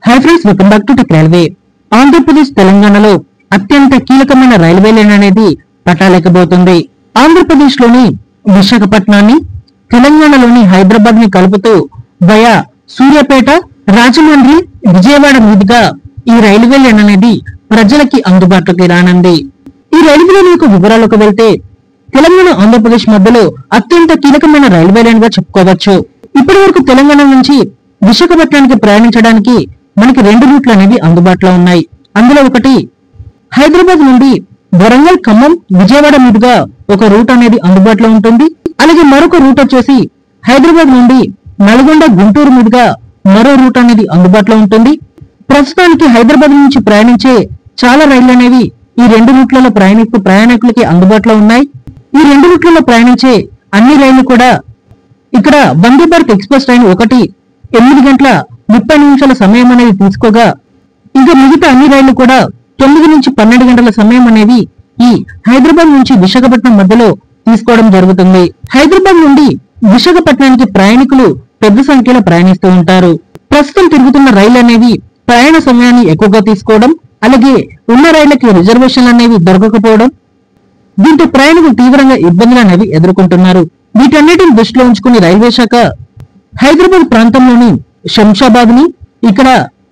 high friends welcome back to tech railway Andhra Pradesh తెలంగాణలో అత్యంత కీలకమైన రైల్వే లైన్ అనేది పట్టాలేకబోతుంది ఆంధ్రప్రదేశ్ లోని విశాఖపట్నాన్ని తెలంగాణలోని హైదరాబాద్ ని కలుపుతూ వయా సూర్యాపేట రాజమండ్రి విజయవాడ మీదుగా ఈ రైల్వే లైన్ అనేది ప్రజలకి అందుబాటులోకి రానుంది ఈ రైల్వే లైన్ యొక్క వివరాలకు వెళ్తే తెలంగాణ ఆంధ్రప్రదేశ్ మధ్యలో అత్యంత కీలకమైన రైల్వే లైన్ గా చెప్పుకోవచ్చు ఇప్పటి వరకు తెలంగాణ నుంచి విశాఖపట్నానికి ప్రయాణించడానికి మనకి రెండు రూట్లు అనేవి అందుబాటులో ఉన్నాయి అందులో ఒకటి హైదరాబాద్ నుండి వరంగల్ ఖమ్మం విజయవాడ మీదుగా ఒక రూట్ అనేది అందుబాటులో ఉంటుంది అలాగే మరొక రూట్ వచ్చేసి హైదరాబాద్ నుండి నల్గొండ గుంటూరు మీదుగా మరో రూట్ అనేది అందుబాటులో ఉంటుంది ప్రస్తుతానికి హైదరాబాద్ నుంచి ప్రయాణించే చాలా రైళ్లు అనేవి ఈ రెండు రూట్లలో ప్రయాణిస్తూ ప్రయాణికులకి అందుబాటులో ఉన్నాయి ఈ రెండు రూట్లలో ప్రయాణించే అన్ని రైళ్లు కూడా ఇక్కడ వందే భారత్ ఎక్స్ప్రెస్ ట్రైన్ ఒకటి ఎనిమిది గంటల ముప్పై నిమిషాల సమయం అనేది తీసుకోగా ఇంకా మిగతా అన్ని రైళ్లు కూడా తొమ్మిది నుంచి పన్నెండు గంటల సమయం అనేది ఈ హైదరాబాద్ నుంచి విశాఖపట్నం మధ్యలో తీసుకోవడం జరుగుతుంది హైదరాబాద్ నుండి విశాఖపట్నానికి ప్రయాణికులు పెద్ద సంఖ్యలో ప్రయాణిస్తూ ఉంటారు ప్రస్తుతం తిరుగుతున్న రైళ్లు అనేవి ప్రయాణ సమయాన్ని ఎక్కువగా తీసుకోవడం అలాగే ఉన్న రైళ్లకి రిజర్వేషన్లు అనేవి దొరకకపోవడం దీంతో ప్రయాణికులు తీవ్రంగా ఇబ్బందులు అనేవి ఎదుర్కొంటున్నారు వీటన్నిటిని దృష్టిలో ఉంచుకుని రైల్వే శాఖ హైదరాబాద్ ప్రాంతంలోని శంషాబాద్ ని ఇక్కడ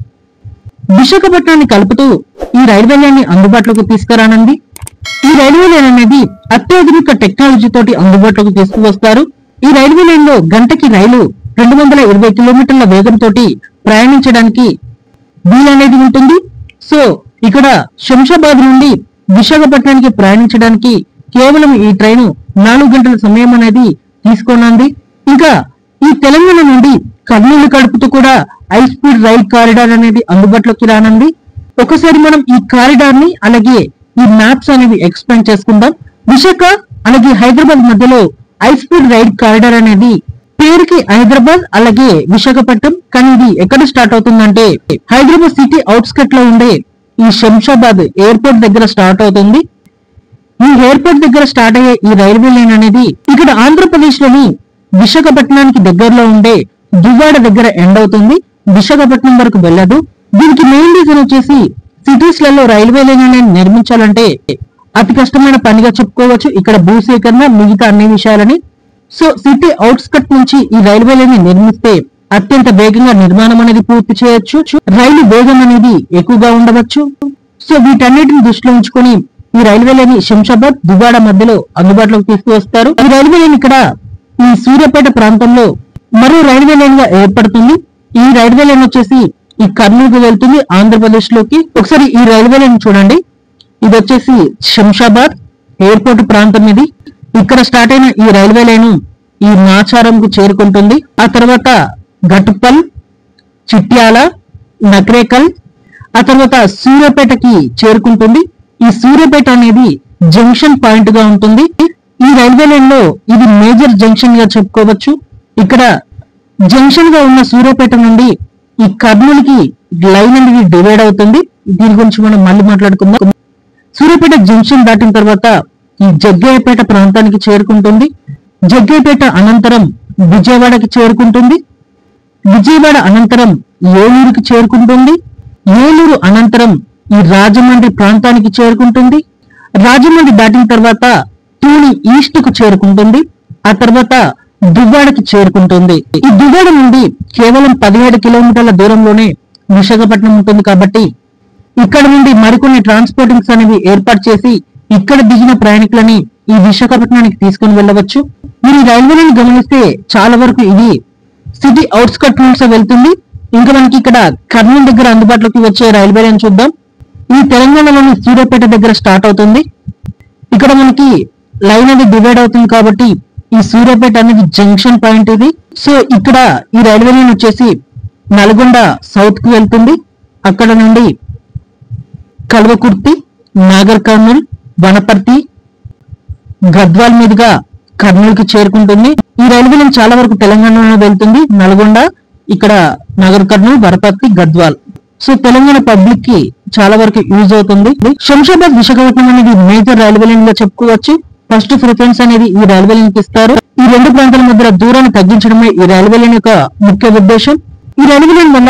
విశాఖపట్నాన్ని కలుపుతూ ఈ రైల్వే లైన్ ని అందుబాటులోకి తీసుకురానుంది ఈ రైల్వే లైన్ అనేది అత్యాధునిక టెక్నాలజీ తోటి అందుబాటులోకి తీసుకువస్తారు ఈ రైల్వే లైన్ లో గంటకి రైలు రెండు వందల ఇరవై కిలోమీటర్ల వేగంతో ప్రయాణించడానికి వీలనేది ఉంటుంది సో ఇక్కడ శంషాబాద్ నుండి విశాఖపట్నానికి ప్రయాణించడానికి కేవలం ఈ ట్రైన్ నాలుగు గంటల సమయం అనేది తీసుకోనుంది ఇంకా ఈ తెలంగాణ నుండి కర్నూలు కడుపుతూ కూడా హై స్పీడ్ రైల్ కారిడార్ అనేది అందుబాటులోకి రానుంది ఒకసారి మనం ఈ కారిడార్ ని అలాగే ఈ మ్యాప్స్ అనేవి ఎక్స్ప్లెయిన్ చేసుకుందాం విశాఖ అలాగే హైదరాబాద్ మధ్యలో హై స్పీడ్ రైల్ కారిడార్ అనేది పేరుకి హైదరాబాద్ అలాగే విశాఖపట్నం కానీ ఇది ఎక్కడ స్టార్ట్ అవుతుందంటే హైదరాబాద్ సిటీ అవుట్స్కట్ లో ఉండే ఈ శంషాబాద్ ఎయిర్పోర్ట్ దగ్గర స్టార్ట్ అవుతుంది ఈ ఎయిర్పోర్ట్ దగ్గర స్టార్ట్ అయ్యే ఈ రైల్వే లైన్ అనేది ఇక్కడ ఆంధ్రప్రదేశ్ లోని విశాఖపట్నానికి దగ్గరలో ఉండే దువ్వాడ దగ్గర ఎండ్ అవుతుంది విశాఖపట్నం వరకు వెళ్ళదు దీనికి మెయిన్ రీజన్ వచ్చేసి సిటీస్ లలో రైల్వే లైన్ అనేది నిర్మించాలంటే అతి కష్టమైన పనిగా చెప్పుకోవచ్చు ఇక్కడ భూసేకరణ మిగతా అన్ని విషయాలని సో సిటీ అవుట్స్కట్ నుంచి ఈ రైల్వే లైన్ ని నిర్మిస్తే అత్యంత వేగంగా నిర్మాణం అనేది పూర్తి చేయొచ్చు రైలు వేగం అనేది ఎక్కువగా ఉండవచ్చు సో వీటన్నిటిని దృష్టిలో ఉంచుకొని ఈ రైల్వే లైన్ శంషాబాద్ దువ్వాడ మధ్యలో అందుబాటులోకి తీసుకువస్తారు ఈ రైల్వే లైన్ ఇక్కడ ఈ సూర్యాపేట ప్రాంతంలో మరో రైల్వే లైన్ గా ఏర్పడుతుంది ఈ రైల్వే లైన్ వచ్చేసి ఈ కర్నూలుకు వెళ్తుంది ఆంధ్రప్రదేశ్ లోకి ఒకసారి ఈ రైల్వే లైన్ చూడండి ఇది వచ్చేసి శంషాబాద్ ఎయిర్పోర్ట్ ప్రాంతం ఇది ఇక్కడ స్టార్ట్ అయిన ఈ రైల్వే లైన్ ఈ నాచారంకు చేరుకుంటుంది ఆ తర్వాత ఘటుప్పల్ చిట్యాల నక్రేకల్ ఆ తర్వాత సూర్యాపేటకి చేరుకుంటుంది ఈ సూర్యాపేట అనేది జంక్షన్ పాయింట్ గా ఉంటుంది ఈ రైల్వే లైన్ లో ఇది మేజర్ జంక్షన్ గా చెప్పుకోవచ్చు ఇక్కడ జంక్షన్ గా ఉన్న సూర్యాపేట నుండి ఈ కర్నూలుకి లైన్ అనేది డివైడ్ అవుతుంది దీని గురించి మనం మళ్ళీ మాట్లాడుకుందాం సూర్యాపేట జంక్షన్ దాటిన తర్వాత ఈ జగ్గయ్యపేట ప్రాంతానికి చేరుకుంటుంది జగ్గయ్యపేట అనంతరం విజయవాడకి చేరుకుంటుంది విజయవాడ అనంతరం ఏలూరుకి చేరుకుంటుంది ఏలూరు అనంతరం ఈ రాజమండ్రి ప్రాంతానికి చేరుకుంటుంది రాజమండ్రి దాటిన తర్వాత తూని ఈస్ట్ కు చేరుకుంటుంది ఆ తర్వాత దువ్వాడకి చేరుకుంటుంది ఈ దువ్వాడ నుండి కేవలం పదిహేడు కిలోమీటర్ల దూరంలోనే విశాఖపట్నం ఉంటుంది కాబట్టి ఇక్కడ నుండి మరికొన్ని ట్రాన్స్పోర్టింగ్స్ అనేవి ఏర్పాటు చేసి ఇక్కడ దిగిన ప్రయాణికులని ఈ విశాఖపట్నానికి తీసుకుని వెళ్ళవచ్చు మీరు ఈ రైల్వేలను గమనిస్తే చాలా వరకు ఇది సిటీ అవుట్స్కట్ రూట్స్ వెళ్తుంది ఇంకా మనకి ఇక్కడ కర్నూలు దగ్గర అందుబాటులోకి వచ్చే రైల్వే లైన్ చూద్దాం ఈ తెలంగాణలోని సూర్యాపేట దగ్గర స్టార్ట్ అవుతుంది ఇక్కడ మనకి లైన్ అనేది డివైడ్ అవుతుంది కాబట్టి ఈ సూర్యాపేట అనేది జంక్షన్ పాయింట్ ఇది సో ఇక్కడ ఈ రైల్వే లైన్ వచ్చేసి నల్గొండ సౌత్ కి వెళ్తుంది అక్కడ నుండి కల్వకుర్తి నాగర్ కర్నూల్ వనపర్తి గద్వాల్ మీదుగా కర్నూలుకి చేరుకుంటుంది ఈ రైల్వే లైన్ చాలా వరకు తెలంగాణలో వెళ్తుంది నల్గొండ ఇక్కడ Nagarkurnool Wanaparthy Gadwal so Telangana public కి చాలా వరకు యూజ్ అవుతుంది శంషాబాద్ విశాఖపట్నం అనేది మేజర్ రైల్వే లైన్ గా చెప్పుకోవచ్చు ఫస్ట్ ప్రిఫరెన్స్ అనేది ఈ రైల్వే లైన్ కి ఇస్తారు ఈ రెండు ప్రాంతాల మధ్య దూరాన్ని తగ్గించడమే ఈ రైల్వే లైన్ యొక్క ముఖ్య ఉద్దేశం ఈ రైల్వే లైన్ వల్ల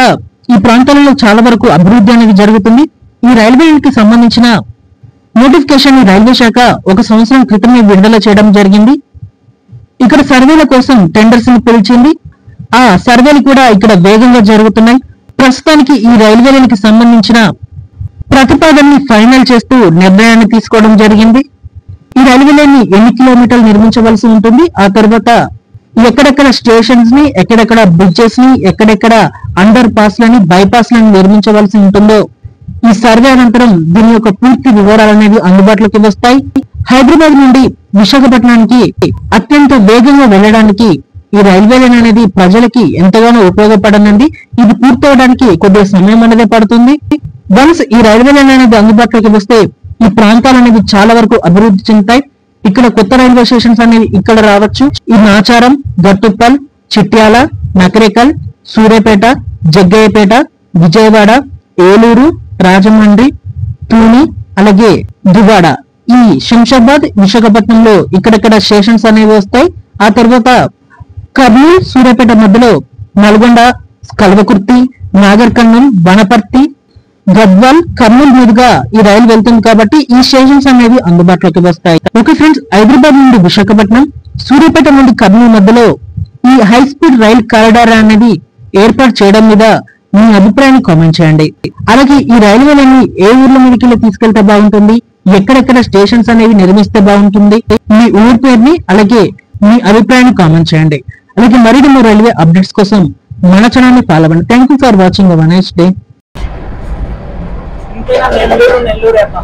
ఈ ప్రాంతాలలో చాలా వరకు అభివృద్ధి అనేది జరుగుతుంది ఈ రైల్వే కి సంబంధించిన నోటిఫికేషన్ రైల్వే శాఖ ఒక సంవత్సరం క్రితమే విడుదల చేయడం జరిగింది ఇక్కడ సర్వేల కోసం టెండర్స్ ని పిలిచింది ఆ సర్వేలు కూడా ఇక్కడ వేగంగా జరుగుతున్నాయి ప్రస్తుతానికి ఈ రైల్వే లైన్ కి సంబంధించిన ప్రతిపాదనని ఫైనల్ చేస్తూ నిర్ణయాన్ని తీసుకోవడం జరిగింది ఈ రైల్వే లైన్ ని ఎన్ని కిలోమీటర్లు నిర్మించవలసి ఉంటుంది ఆ తర్వాత ఎక్కడెక్కడ స్టేషన్స్ ని ఎక్కడెక్కడ బ్రిడ్జెస్ ని ఎక్కడెక్కడ అండర్ పాస్ లని బైపాస్ లని నిర్మించవలసి ఉంటుందో ఈ సర్వే అనంతరం దీని యొక్క పూర్తి వివరాలు అనేవి అందుబాటులోకి వస్తాయి హైదరాబాద్ నుండి విశాఖపట్నానికి అత్యంత వేగంగా వెళ్ళడానికి ఈ రైల్వే లైన్ అనేది ప్రజలకి ఎంతగానో ఉపయోగపడనుంది ఇది పూర్తవడానికి కొద్దిగా సమయం అనేది పడుతుంది వన్స్ ఈ రైల్వే లైన్ అనేది అందుబాటులోకి వస్తే ఈ ప్రాంతాలు అనేవి చాలా వరకు అభివృద్ధి చెందుతాయి ఇక్కడ కొత్త రైల్వే స్టేషన్స్ అనేవి ఇక్కడ రావచ్చు ఈ నాచారం గట్టుప్పల్ చిట్యాల నకరేకల్ సూర్యాపేట జగ్గయ్యపేట విజయవాడ ఏలూరు రాజమండ్రి తూని అలాగే దువాడ ఈ శంషాబాద్ విశాఖపట్నంలో ఇక్కడక్కడ స్టేషన్స్ అనేవి వస్తాయి ఆ తర్వాత కర్నూలు సూర్యాపేట మధ్యలో నల్గొండ కల్వకుర్తి నాగర్ కర్నూల్ వనపర్తి గద్వాల్ కర్నూలు మీదుగా ఈ రైలు వెళ్తుంది కాబట్టి ఈ స్టేషన్స్ అనేవి అందుబాటులోకి వస్తాయి ఓకే ఫ్రెండ్స్ హైదరాబాద్ నుండి విశాఖపట్నం సూర్యాపేట నుండి కర్నూలు మధ్యలో ఈ హై స్పీడ్ రైల్ కారిడార్ అనేది ఏర్పాటు చేయడం మీద మీ అభిప్రాయాన్ని కామెంట్ చేయండి అలాగే ఈ రైల్వే లైన్ ఏ ఊర్ల మీదకి తీసుకెళ్తే బాగుంటుంది ఎక్కడెక్కడ స్టేషన్స్ అనేవి నిర్మిస్తే బాగుంటుంది మీ ఊరి పేరుని అలాగే మీ అభిప్రాయాన్ని కామెంట్ చేయండి అలాగే మరిన్ని రైల్వే అప్డేట్స్ కోసం మన ఛానల్ ని ఫాలో అవ్వండి thank you for watching have a nice day ఇంతేనా నెల్లూరు నెల్లూరు అప్ప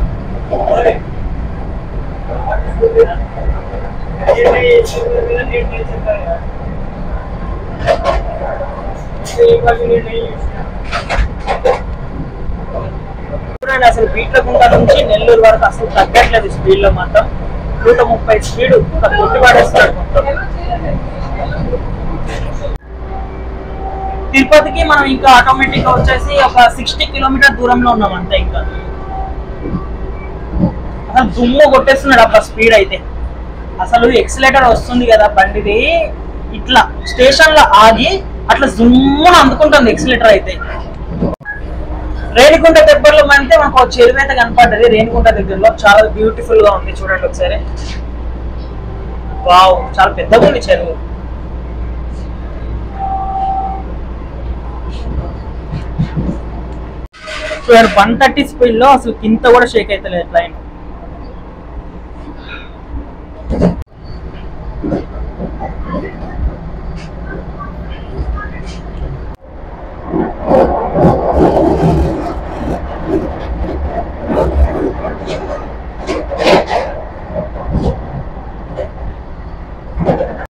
చూడండి అసలు బీట్లకుంట నుంచి నెల్లూరు వరకు అసలు తగ్గట్లేదు స్పీడ్ లో మాత్రం నూట ముప్పై స్పీడ్ కొట్టి పడేస్తాడు మొత్తం తిరుపతికి మనం ఇంకా ఆటోమేటిక్ గా వచ్చేసి ఒక సిక్స్టీ కిలోమీటర్ దూరంలో ఉన్నాం అంతే ఇంకా అసలు దుమ్ము కొట్టేస్తున్నాడు అబ్బా స్పీడ్ అయితే అసలు ఎక్సిలేటర్ వస్తుంది కదా బండిది ఇట్లా స్టేషన్ లో ఆగి అట్లా జుమ్మున అందుకుంటుంది ఎక్సిలేటర్ అయితే రేణిగుంట దగ్గరలో అంటే మనకు ఒక చెరువు అయితే కనపడ్డది రేణిగుంట దగ్గరలో చాలా బ్యూటిఫుల్ గా ఉంది చూడండి ఒకసారి వావ్ చాలా పెద్దగా ఉంది చెరువు చూడండి వన్ థర్టీ స్పీడ్ లో అసలు కింద కూడా షేక్ అవుతలేదు ట్రైన్